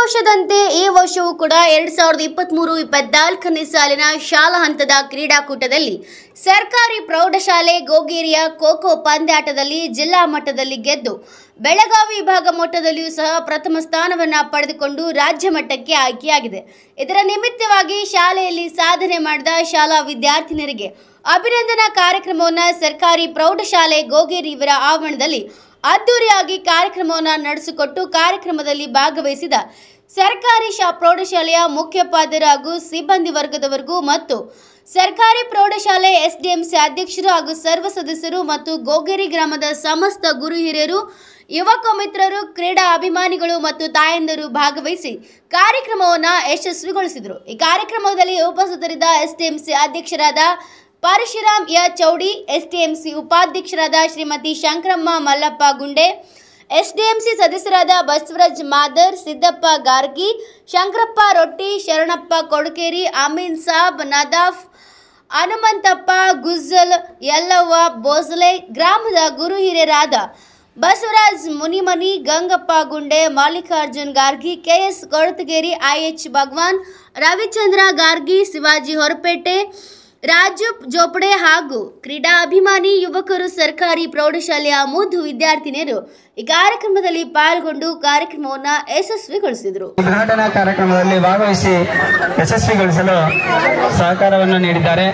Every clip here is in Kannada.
ವರ್ಷದಂತೆ ಈ ವರ್ಷವೂ ಕೂಡ ಎರಡ್ ಸಾವಿರದ ಇಪ್ಪತ್ತ್ಮೂರು ಇಪ್ಪತ್ನಾಲ್ಕನೇ ಸಾಲಿನ ಶಾಲಾ ಹಂತದ ಕ್ರೀಡಾಕೂಟದಲ್ಲಿ ಸರ್ಕಾರಿ ಪ್ರೌಢಶಾಲೆ ಗೋಗೇರಿಯ ಖೋಖೋ ಪಂದ್ಯಾಟದಲ್ಲಿ ಜಿಲ್ಲಾ ಮಟ್ಟದಲ್ಲಿ ಗೆದ್ದು ಬೆಳಗಾವಿ ವಿಭಾಗ ಮಟ್ಟದಲ್ಲಿಯೂ ಸಹ ಪ್ರಥಮ ಸ್ಥಾನವನ್ನು ಪಡೆದುಕೊಂಡು ರಾಜ್ಯ ಮಟ್ಟಕ್ಕೆ ಆಯ್ಕೆಯಾಗಿದೆ ಇದರ ನಿಮಿತ್ತವಾಗಿ ಶಾಲೆಯಲ್ಲಿ ಸಾಧನೆ ಮಾಡಿದ ಶಾಲಾ ವಿದ್ಯಾರ್ಥಿನಿಯರಿಗೆ ಅಭಿನಂದನಾ ಕಾರ್ಯಕ್ರಮವನ್ನು ಸರ್ಕಾರಿ ಪ್ರೌಢಶಾಲೆ ಗೋಗೇರಿ ಇವರ ಆವರಣದಲ್ಲಿ ಅದ್ದೂರಿಯಾಗಿ ಕಾರ್ಯಕ್ರಮವನ್ನು ನಡೆಸಿಕೊಟ್ಟು ಕಾರ್ಯಕ್ರಮದಲ್ಲಿ ಭಾಗವಹಿಸಿದ ಸರ್ಕಾರಿ ಶಾ ಪ್ರೌಢಶಾಲೆಯ ಮುಖ್ಯೋಪಾಧ್ಯಾಯರು ಹಾಗೂ ಸಿಬ್ಬಂದಿ ವರ್ಗದವರಿಗೂ ಮತ್ತು ಸರ್ಕಾರಿ ಪ್ರೌಢಶಾಲೆ ಎಸ್ಡಿಎಂಸಿ ಅಧ್ಯಕ್ಷರು ಹಾಗೂ ಸರ್ವ ಸದಸ್ಯರು ಮತ್ತು ಗೋಗೇರಿ ಗ್ರಾಮದ ಸಮಸ್ತ ಗುರು ಹಿರಿಯರು ಯುವಕ ಮಿತ್ರರು ಕ್ರೀಡಾ ಅಭಿಮಾನಿಗಳು ಮತ್ತು ತಾಯಂದಿರು ಭಾಗವಹಿಸಿ ಕಾರ್ಯಕ್ರಮವನ್ನು ಯಶಸ್ವಿಗೊಳಿಸಿದರು ಈ ಕಾರ್ಯಕ್ರಮದಲ್ಲಿ ಉಪಸ್ಥಿತರಿದ್ದ ಎಸ್ಡಿಎಂಸಿ ಅಧ್ಯಕ್ಷರಾದ ಪರಶುರಾಮ್ ಯ ಚೌಡಿ ಎಸ್ಟಿಎಂಸಿ ಉಪಾಧ್ಯಕ್ಷರಾದ ಶ್ರೀಮತಿ ಶಂಕರಮ್ಮ ಮಲ್ಲಪ್ಪ ಗುಂಡೆ ಎಸ್ಡಿಎಂಸಿ ಸದಸ್ಯರಾದ ಬಸವರಾಜ್ ಮಾದರ್ ಸಿದ್ದಪ್ಪ ಗಾರ್ಗಿ ಶಂಕರಪ್ಪ ರೊಟ್ಟಿ ಶರಣಪ್ಪ ಕೊಡಕೇರಿ ಅಮೀನ್ ಸಾಬ್ ನದಾಫ್ ಹನುಮಂತಪ್ಪ ಗುಜ್ಜಲ್ ಯಲ್ಲವ್ವ ಬೋಸಲೆ ಗ್ರಾಮದ ಗುರು ಹಿರಿಯರಾದ ಬಸವರಾಜ್ ಮುನಿಮನಿ ಗಂಗಪ್ಪ ಗುಂಡೆ ಮಲ್ಲಿಕಾರ್ಜುನ್ ಗಾರ್ಗಿ ಕೆಎಸ್ ಕೊಳತಗೇರಿ ಐಎಚ್ ಭಗವಾನ್ ರವಿಚಂದ್ರ ಗಾರ್ಗಿ ಶಿವಾಜಿ ಹೊರಪೇಟೆ ರಾಜು ಜೋಪಡೆ ಹಾಗೂ ಕ್ರೀಡಾ ಅಭಿಮಾನಿ ಯುವಕರು ಸರ್ಕಾರಿ ಪ್ರೌಢಶಾಲೆಯ ಮುದ್ದು ವಿದ್ಯಾರ್ಥಿನಿಯರು ಈ ಕಾರ್ಯಕ್ರಮದಲ್ಲಿ ಪಾಲ್ಗೊಂಡು ಕಾರ್ಯಕ್ರಮವನ್ನು ಯಶಸ್ವಿಗೊಳಿಸಿದರು ಉದ್ಘಾಟನಾ ಕಾರ್ಯಕ್ರಮದಲ್ಲಿ ಭಾಗವಹಿಸಿ ಯಶಸ್ವಿಗೊಳಿಸಲು ಸಹಕಾರವನ್ನು ನೀಡಿದ್ದಾರೆ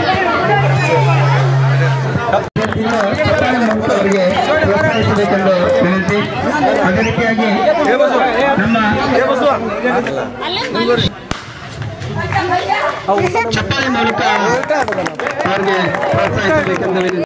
ಅವರಿಗೆ ಪ್ರೋತ್ಸಾಹಿಸಬೇಕೆಂದು ವಿನಂತಿ ಅದೇ ರೀತಿಯಾಗಿ ನಮ್ಮ ಚಪ್ಪಾಳೆ ಮೂಲಕ ಅವರಿಗೆ ಪ್ರೋತ್ಸಾಹಿಸಬೇಕೆಂದು ವಿನಂತಿ